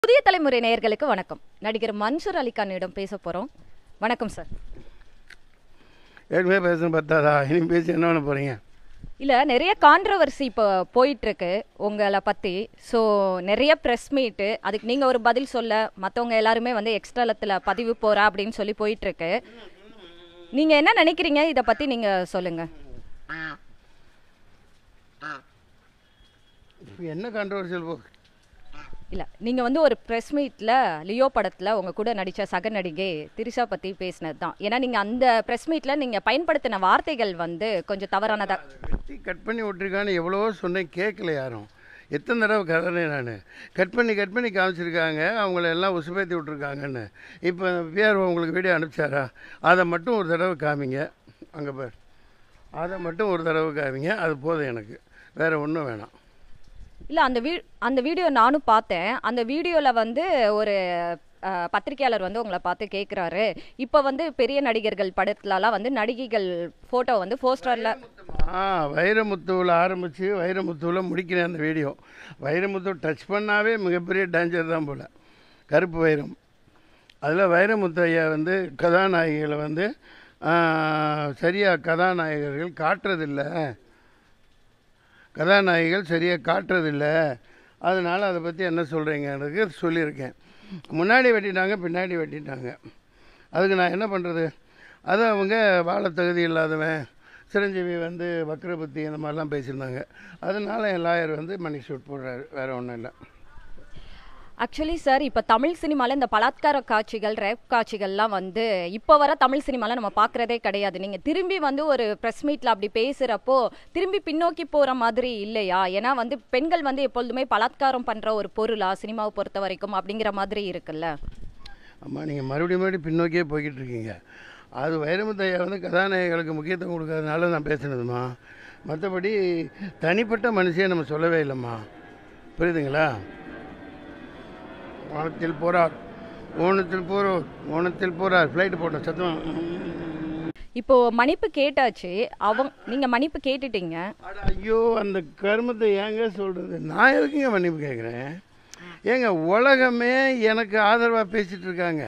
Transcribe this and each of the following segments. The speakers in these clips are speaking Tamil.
புதிய தலைமுறை நேயர்களுக்கு வணக்கம் நடிகர் மன்சூர் அலிகானிடம் பேச போறோம் வணக்கம் சார் ஏற்கனவே பேசணும் பத்தாதா இனி பேசி என்ன பண்ண போகிறீங்க இல்ல நிறைய கான்ட்ரவர்சி இப்போ போயிட்டு இருக்கு உங்களை பத்தி ஸோ நிறைய ப்ரெஸ் மீட்டு அதுக்கு நீங்க ஒரு பதில் சொல்ல மத்தவங்க எல்லாருமே வந்து எக்ஸ்ட்ராலத்துல பதிவு போறா அப்படின்னு சொல்லி போயிட்டு இருக்கு நீங்க என்ன நினைக்கிறீங்க இத பத்தி நீங்க சொல்லுங்க இப்போ என்ன கான்ட்ரவர்சியல் போ இல்ல நீங்க வந்து ஒரு ப்ரெஸ் மீட்ல லியோ படத்துல உங்க கூட நடிச்ச சக நடிகை திரிஷா பத்தி பேசினது தான் ஏன்னா நீங்க அந்த ப்ரெஸ் மீட்ல நீங்க பயன்படுத்தின வார்த்தைகள் வந்து கொஞ்சம் தவறானதா வெட்டி கட் பண்ணி விட்ருக்கான்னு எவ்வளவோ சொன்னேன் கேட்கல யாரும் எத்தனை தடவை கதறேன் நான் கட் பண்ணி கட் பண்ணி காமிச்சிருக்காங்க அவங்கள எல்லாம் உசுப்பேத்தி விட்ருக்காங்கன்னு இப்போ பிஆர் உங்களுக்கு வீடியோ அனுப்பிச்சாரா அதை மட்டும் ஒரு தடவை காமிங்க அங்கே பார் அதை மட்டும் ஒரு தடவை காமிங்க அது போதும் எனக்கு வேறு ஒன்றும் வேணாம் இல்ல அந்த வீ அந்த வீடியோ நானும் பார்த்தேன் அந்த வீடியோல வந்து ஒரு அஹ், பத்திரிக்கையாளர் வந்து உங்களை பார்த்து கேக்குறாரு இப்ப வந்து பெரிய நடிகர்கள் படத்துலலாம் வந்து நடிகைகள் போட்டோ வந்து போஸ்டர்ல ஆ வைரமுத்துவில் ஆரம்பித்து வைரமுத்துவில் முடிக்கிறேன் அந்த வீடியோ வைரமுத்து டச் பண்ணாவே மிகப்பெரிய டேஞ்சர் தான் போல் கருப்பு வைரம் அதில் வைரமுத்து ஐயா வந்து கதாநாயகிகளை வந்து சரியாக கதாநாயகர்கள் காட்டுறதில்ல கதாநாயகிகள் சரியாக காட்டுறதில்ல அதனால் அதை பற்றி என்ன சொல்கிறீங்கன்றதுக்கு சொல்லியிருக்கேன் முன்னாடி வெட்டிட்டாங்க பின்னாடி வெட்டிட்டாங்க அதுக்கு நான் என்ன பண்ணுறது அது அவங்க வாழ தகுதி இல்லாதவன் சிரஞ்சீவி வந்து வக்ரபுத்தி அந்த மாதிரிலாம் பேசியிருந்தாங்க அதனால என் லாயர் வந்து மணி ஷூட் போடுறாரு வேறு ஒன்றும் இல்லை ஆக்சுவலி சார் இப்ப தமிழ் சினிமால இந்த பலாத்கார காட்சிகள் ரேப் காட்சிகள்லாம் வந்து இப்போ வர தமிழ் சினிமால நம்ம பார்க்கறதே கிடையாது நீங்க திரும்பி வந்து ஒரு பிரஸ் மீட்ல அப்படி பேசுறப்போ திரும்பி பின்னோக்கி போற மாதிரி இல்லையா ஏன்னா வந்து பெண்கள் வந்து எப்பொழுதுமே பலாத்காரம் பண்ற ஒரு பொருளா சினிமாவை பொறுத்த வரைக்கும் அப்படிங்கிற மாதிரி இருக்குல்ல அம்மா நீங்கள் மறுபடியும் மறுபடியும் பின்னோக்கியே போய்கிட்டு இருக்கீங்க அது வைரமுத்தையா வந்து கதாநாயகர்களுக்கு முக்கியத்துவம் கொடுக்காதனால நான் பேசினதுமா மற்றபடி தனிப்பட்ட மனுஷியை நம்ம சொல்லவே இல்லைம்மா புரியுதுங்களா வானத்தில் போறார் ஓணத்தில் போறோர் ஓணத்தில் போறார் ஃப்ளைட்டு போட்டோம் சத்தம் இப்போ மன்னிப்பு கேட்டாச்சு அவங்க நீங்க மன்னிப்பு கேட்டுட்டீங்க அட ஐயோ அந்த கருமத்தை ஏங்க சொல்கிறது நான் எதுக்குங்க மன்னிப்பு கேட்குறேன் ஏங்க உலகமே எனக்கு ஆதரவாக பேசிகிட்டு இருக்காங்க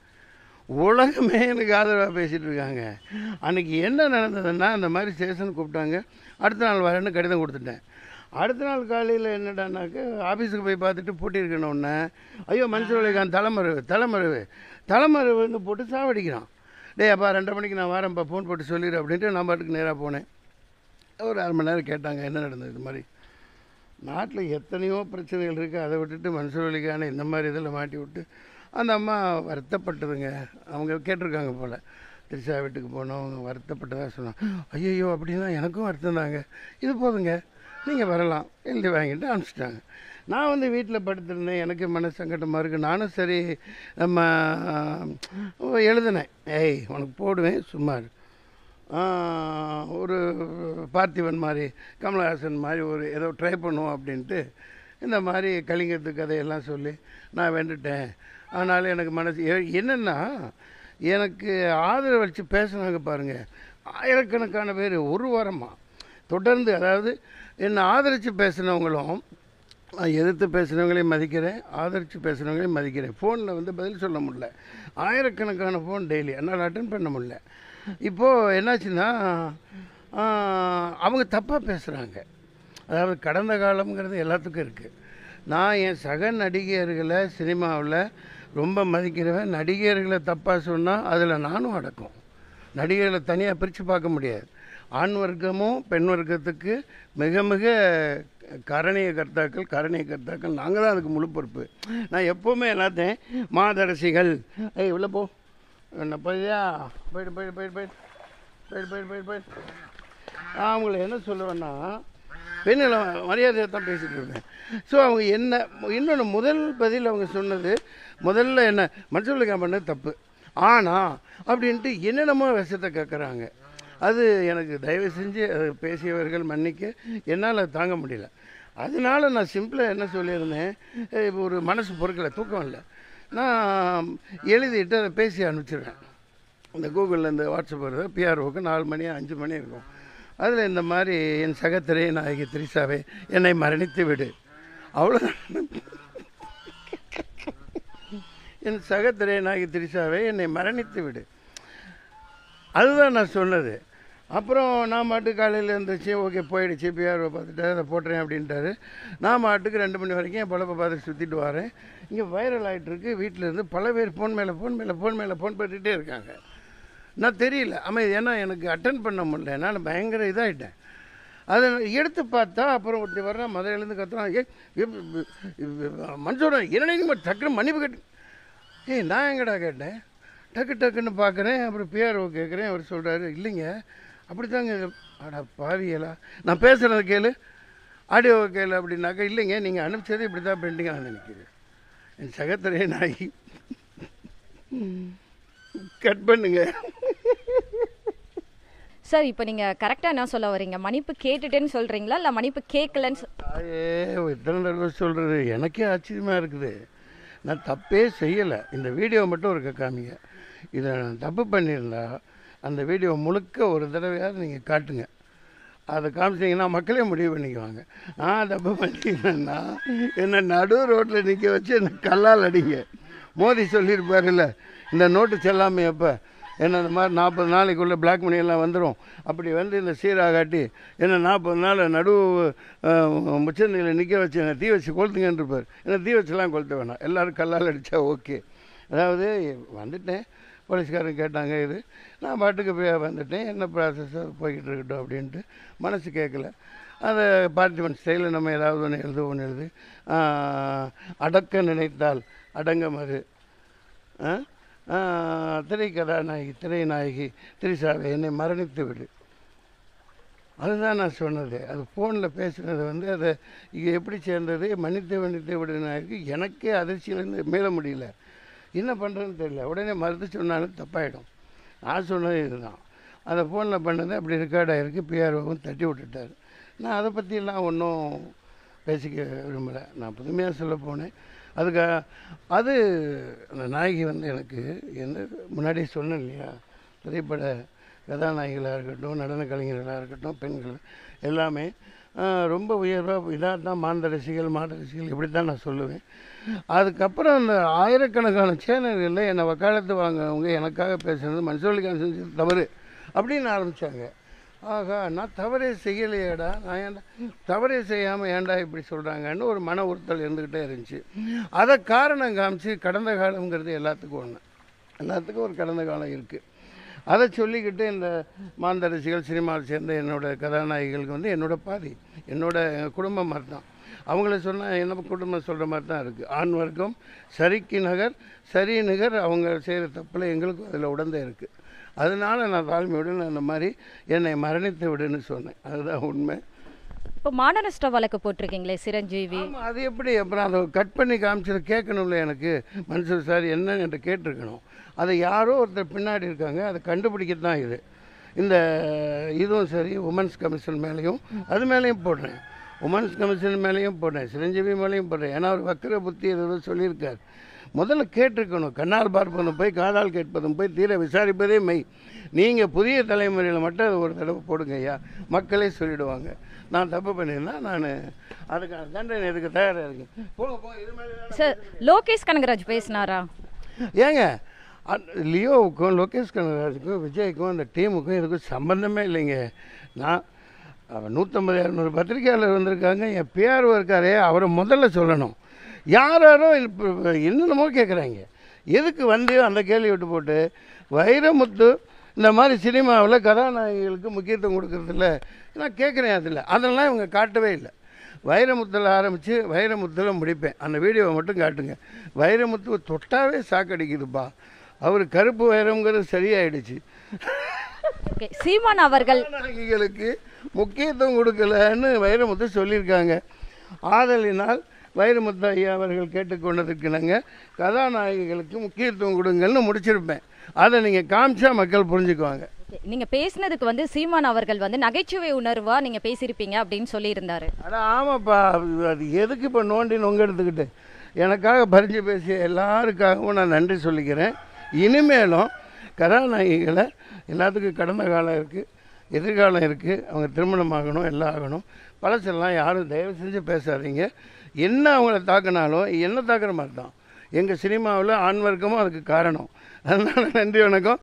உலகமே எனக்கு ஆதரவாக பேசிகிட்டு இருக்காங்க அன்றைக்கி என்ன நடந்ததுன்னா அந்த மாதிரி ஸ்டேஷன் கூப்பிட்டாங்க அடுத்த நாள் வரேன்னு கடிதம் கொடுத்துட்டேன் அடுத்த நாள் காலையில் என்னடானாக்க ஆஃபீஸுக்கு போய் பார்த்துட்டு பூட்டியிருக்கணும் ஒன்று ஐயோ மனுஷன் தலைமறைவு தலைமறைவு தலைமறைவுன்னு போட்டு சாவடிக்கிறான் டேய் அப்பா ரெண்டரை மணிக்கு நான் வரேன்ப்பா ஃபோன் போட்டு சொல்லிடு அப்படின்ட்டு நான் பாட்டுக்கு நேராக போனேன் ஒரு அரை மணி நேரம் கேட்டாங்க என்ன நடந்தது இது மாதிரி நாட்டில் எத்தனையோ பிரச்சனைகள் இருக்குது அதை விட்டுட்டு மனுஷவழிக்கான இந்த மாதிரி இதில் மாட்டி விட்டு அந்த அம்மா வருத்தப்பட்டதுங்க அவங்க கேட்டிருக்காங்க போல் திரிஷா வீட்டுக்கு போனோம் அவங்க வருத்தப்பட்டதாக சொன்னாங்க ஐயோ அப்படின்னா எனக்கும் வருத்தம் தாங்க இது போதுங்க நீங்கள் வரலாம் எழுதி வாங்கிட்டு அனுப்பிச்சிட்டாங்க நான் வந்து வீட்டில் படுத்திருந்தேன் எனக்கு மன சங்கடமாக இருக்குது நானும் சரி நம்ம அஹ், எழுதினேன் ஏய் உனக்கு போடுவேன் சும்மா இரு. ஆஹ், ஒரு பார்த்திபன் மாதிரி கமலஹாசன் மாதிரி ஒரு ஏதோ ட்ரை பண்ணுவோம் அப்படின்ட்டு இந்த மாதிரி கலிங்கத்து கதையெல்லாம் சொல்லி நான் வெண்டுட்டேன் ஆனாலும் எனக்கு மனசு எ- என்னென்னா எனக்கு ஆதரவு வச்சு பேசுனாங்க பாருங்கள் ஆயிரக்கணக்கான பேர் ஒரு வாரமாக தொடர்ந்து அதாவது என்னை ஆதரித்து பேசினவங்களும் நான் எதிர்த்து பேசுனவங்களையும் மதிக்கிறேன் ஆதரித்து பேசுனவங்களையும் மதிக்கிறேன் ஃபோனில் வந்து பதில் சொல்ல முடியல ஆயிரக்கணக்கான ஃபோன் டெய்லி என்னால் அட்டன் பண்ண முடியல இப்போது என்னாச்சுன்னா ஆஹ், அவங்க தப்பாக பேசுகிறாங்க அதாவது கடந்த காலம்ங்கிறது எல்லாத்துக்கும் இருக்குது நான் என் சக நடிகர்களை சினிமாவில் ரொம்ப மதிக்கிறவன் நடிகர்களை தப்பாக சொன்னால் அதில் நானும் அடக்கம் நடிகர்களை தனியாக பிரித்து பார்க்க முடியாது ஆண் வர்க்கமும் பெண் வர்க்கத்துக்கு மிக மிக கரணிய கர்த்தாக்கள் கரணிய கர்த்தாக்கள் நாங்கள் தான் அதுக்கு முழு பொறுப்பு நான் எப்போவுமே எல்லாத்தையும் மாதரசிகள் ஏய் உள்ள போ என்ன போய்யா போயிட்டு போயிட்டு போயிட்டு போயிட்டு போயிட்டு போயிட்டு போயிட்டு போயிட்டு நான் அவங்கள என்ன சொல்லுவேன்னா பெண்களை மரியாதையை தான் பேசிட்டு இருந்தேன் ஸோ அவங்க என்ன இன்னொன்று முதல் பதில் அவங்க சொன்னது முதல்ல என்ன மனுஷர்களுக்கு பண்ணது தப்பு ஆனால் அப்படின்ட்டு என்னென்னமோ விஷயத்தை கேட்குறாங்க அது எனக்கு தயவு செஞ்சு அது பேசியவர்கள் மன்னிக்க என்னால் அது தாங்க முடியல அதனால நான் சிம்பிளாக என்ன சொல்லியிருந்தேன் அஹ் இப்போ ஒரு மனசு பொறுக்கலை தூக்கம் இல்லை நான் எழுதிட்டு அதை பேசி அனுப்பிச்சிடுறேன் இந்த கூகுளில் இந்த வாட்ஸ்அப் வருது பிஆர்ஓக்கு நாலு மணி அஞ்சு மணி இருக்கும் அதில் இந்த மாதிரி என் சகத்திரை நாயகி திரிசாவே என்னை மரணித்து விடு அவ்வளோ என் சகத்திரையனாகி திரிசாவை என்னை மரணித்து விடு அதுதான் நான் சொன்னது அப்புறம் நான் மாட்டு காலையில் இருந்துச்சு ஓகே போயிடுச்சு பிஆர்ஓ பார்த்துட்டு அதை போட்டுறேன் அப்படின்ட்டாரு நான் மாட்டுக்கு ரெண்டு மணி வரைக்கும் என் பொழப்பை பார்த்து சுற்றிட்டு வரேன் இங்கே வைரல் ஆகிட்டு இருக்கு வீட்டில் இருந்து பல பேர் ஃபோன் மேலே ஃபோன் மேலே ஃபோன் மேலே ஃபோன் பண்ணிகிட்டே இருக்காங்க நான் தெரியல அமைதி ஏன்னா எனக்கு அட்டன் பண்ண முடியல நான் பயங்கர இதாகிட்டேன் அதை எடுத்து பார்த்தா அப்புறம் ஒருத்தி வர்றான் மதுரையிலேருந்து கத்துறான் ஏ மனுஷோட என்ன டக்குன்னு மன்னிப்பு கட்டு ஏய் நான் எங்கடா கேட்டேன் டக்கு டக்குன்னு பார்க்குறேன் அப்புறம் பிஆர்ஓ கேட்குறேன் அவர் சொல்கிறாரு இல்லைங்க அப்படித்தாங்க அட பாவியலா நான் பேசுகிறத கேளு ஆடியோ கேளு அப்படின்னாக்கா இல்லைங்க நீங்கள் அனுப்பிச்சது இப்படி தான் பெண்டிங்காக நினைக்குது என் சகத்திரையே நாய் கட் பண்ணுங்க சார் இப்போ நீங்க கரெக்டா என்ன சொல்ல வரீங்க மன்னிப்பு கேட்டுட்டேன்னு சொல்றீங்களா இல்ல மன்னிப்பு கேட்கலன்னு சொ- தாயே இத்தனை தடவை சொல்கிறது எனக்கே ஆச்சரியமாக இருக்குது நான் தப்பே செய்யலை இந்த வீடியோ மட்டும் இருக்க காமிங்க இதை நான் தப்பு பண்ணியிருந்தா அந்த வீடியோ முழுக்க ஒரு தடவையாவது நீங்கள் காட்டுங்க அதை காமிச்சிங்கன்னா மக்களே முடிவு பண்ணிக்குவாங்க நான் தப்பு பண்ணிட்டேன்னா என்னை நடு ரோட்டில் நிற்க வச்சு என்னை கல்லால் அடிங்க மோடி சொல்லியிருப்பாருல்ல இந்த நோட்டு செல்லாமை எப்போ என்ன இந்த மாதிரி நாற்பது நாளைக்குள்ளே பிளாக் மணி எல்லாம் வந்துடும் அப்படி வந்து இந்த சீராக காட்டி என்ன நாற்பது நாள் நடு முச்சந்தியில் நிற்க வச்சு என்னை தீ வச்சு கொளுத்துங்கன்னு இருப்பார் என்ன தீ வச்சுலாம் கொளுத்த வேணாம் எல்லோரும் கல்லால் அடித்தா ஓகே அதாவது வந்துட்டேன் போலீஸ்காரங்க கேட்டாங்க இது நான் பாட்டுக்கு போய் வந்துட்டேன் என்ன ப்ராசஸ் போய்கிட்டு இருக்கட்டும் அப்படின்ட்டு மனசு கேட்கல அதை பார்த்திபன் ஸ்டைலில் நம்ம ஏதாவது ஒன்று எழுது ஒன்று எழுது ஆஹ், அடக்க நினைத்தால் அடங்க மறு ஆ? ஆ, திரை கதாநாயகி திரை நாயகி திரிசாவை என்னை மரணித்து விடு அதுதான் நான் சொன்னது அது ஃபோனில் பேசுனது வந்து அதை இது எப்படி சேர்ந்தது மன்னித்து மன்னித்து விடுனாருக்கு எனக்கே அதிர்ச்சியிலேருந்து மீள முடியல என்ன பண்ணுறதுன்னு தெரியல உடனே மறுத்து சொன்னாலும் தப்பாயிடும் நான் சொன்னது இதுதான் அதை ஃபோனில் பண்ணது அப்படி ரெக்கார்ட் ஆகிருக்கு பிஆர்ஓவும் தட்டி விட்டுட்டார் நான் அதை பற்றியெல்லாம் ஒன்றும் பேசிக்க விரும்பலை நான் புதுமையாக சொல்ல போனேன் அதுக்கு அது அந்த நாயகி வந்து எனக்கு என்ன முன்னாடியே சொன்னேன் இல்லையா திரைப்பட கதாநாயகிகளாக இருக்கட்டும் நடன கலைஞர்களாக இருக்கட்டும் பெண்கள் எல்லாமே ஆஹ், ரொம்ப உயர்வாக இதாக தான் மாந்த ரசிகள் மாத ரசிகள் இப்படி தான் நான் சொல்லுவேன் அதுக்கப்புறம் அந்த ஆயிரக்கணக்கான சேனல்களில் என்னை வக்காலத்து வாங்குறவங்க எனக்காக பேசுனது மன்சூலிகான் செஞ்சது தவறு அப்படின்னு ஆரம்பித்தாங்க ஆகா நான் தவறே செய்யலையேடா நான் ஏன்டா தவறே செய்யாமல் ஏன்டா இப்படி சொல்கிறாங்கன்னு ஒரு மன உறுத்தல் இருந்துக்கிட்டே இருந்துச்சு அதை காரணம் காமிச்சு கடந்த காலங்கிறது எல்லாத்துக்கும் ஒன்று எல்லாத்துக்கும் ஒரு கடந்த காலம் இருக்குது அதை சொல்லிக்கிட்டு இந்த மாந்தரசிகள் சினிமாவை சேர்ந்த என்னோட கதாநாயகிகளுக்கு வந்து என்னோட பாதி என்னோட குடும்பம் மாதிரி தான் அவங்கள சொன்னால் என்ன குடும்பம் சொல்கிற மாதிரி தான் இருக்குது ஆண் வர்க்கம் சரிக்கு நகர் சரி நிகர் அவங்க செய்கிற தப்பில் எங்களுக்கும் அதில் உடந்தை இருக்குது அதனால நான் தாழ்மையுடன் அந்த மாதிரி என்னை மரணித்து விடுன்னு சொன்னேன் அதுதான் உண்மை இப்போ மானநஷ்ட வழக்கு போட்டிருக்கீங்களே சிரஞ்சீவி ஆமாம் அது எப்படி அப்புறம் அதை கட் பண்ணி காமிச்சது கேட்கணும்ல எனக்கு மன்சூர் சார் என்னன்னு என்கிட்ட கேட்டிருக்கணும் அதை யாரோ ஒருத்தர் பின்னாடி இருக்காங்க அதை கண்டுபிடிக்க தான் இது இந்த இதுவும் சரி உமன்ஸ் கமிஷன் மேலேயும் அது மேலேயும் போடுறேன் உமன்ஸ் கமிஷன் மேலேயும் போடுறேன் சிரஞ்சீவி மேலேயும் போடுறேன் ஏன்னா அவர் வக்கர புத்தி ஏதோ சொல்லியிருக்கார் முதல்ல கேட்டிருக்கணும் கண்ணால் பார்ப்பதும் போய் காதால் கேட்பதும் போய் தீர விசாரிப்பதே மெய் நீங்கள் புதிய தலைமுறையில் மட்டும் அதை ஒரு தடவை போடுங்க ஐயா மக்களே சொல்லிடுவாங்க நான் தப்பு பண்ணியிருந்தா நான் அதுக்கான தண்டனை எதுக்கு தயாராக இருக்கேன் போங்க போங்க இது மாதிரி வேணாம். சார் லோகேஷ் கனகராஜ் பேசினாரா ஏங்க அ- லியோவுக்கும் லோகேஷ் கனகராஜுக்கும் விஜய்க்கும் அந்த டீமுக்கும் இதுக்கும் சம்பந்தமே இல்லைங்க நான் அவன் நூற்றம்பது இரநூறு பத்திரிக்கையாளர் வந்திருக்காங்க என் பிஆர்ஓ இருக்காரே அவரை முதல்ல சொல்லணும் யார் யாரோ இப்போ என்னென்னமோ கேட்குறாங்க எதுக்கு வந்து அந்த கேள்வி விட்டு போட்டு வைரமுத்து இந்த மாதிரி சினிமாவில் கதாநாயகிகளுக்கு முக்கியத்துவம் கொடுக்கறதில்ல நான் கேட்குறேன் அதில் அதெல்லாம் இவங்க காட்டவே இல்லை வைரமுத்தில் ஆரம்பித்து வைரமுத்தில் முடிப்பேன் அந்த வீடியோவை மட்டும் காட்டுங்க வைரமுத்துவை தொட்டாவே சாக்கடிக்குதுப்பா அவர் கருப்பு வைரம்ங்கிறது சரியாயிடுச்சு ஓகே சீமான் அவர்கள் கதாநாயகிகளுக்கு முக்கியத்துவம் கொடுக்கலன்னு வைரமுத்து சொல்லியிருக்காங்க ஆதலினால் வைரமுத்து ஐயா அவர்கள் கேட்டுக்கொண்டதுக்கு கதாநாயகிகளுக்கு முக்கியத்துவம் கொடுங்கள்னு முடிச்சிருப்பேன் அதை நீங்கள் காமிச்சா மக்கள் புரிஞ்சுக்குவாங்க Okay, நீங்க பேசினதுக்கு வந்து சீமான் அவர்கள் வந்து நகைச்சுவை உணர்வா நீங்க பேசியிருப்பீங்க அப்படின்னு சொல்லியிருந்தாரு அட ஆமாப்பா அது- அது எதுக்கு இப்போ நோண்டி நொங்க எடுத்துக்கிட்டு எனக்காக பறிஞ்சு பேசிய எல்லாருக்காகவும் நான் நன்றி சொல்லிக்கிறேன் இனிமேலும் கதாநாயகிகளை எல்லாத்துக்கும் கடந்த காலம் இருக்குது எதிர்காலம் இருக்குது அவங்க திருமணம் ஆகணும் எல்லாம் ஆகணும் பழசெல்லாம் யாரும் தயவு செஞ்சு பேசாதீங்க என்ன அவங்கள தாக்குனாலும் என்ன தாக்குற மாதிரி தான் எங்கள் சினிமாவில் ஆண் வர்க்கமும் அதுக்கு காரணம் அதனால் நன்றி வணக்கம்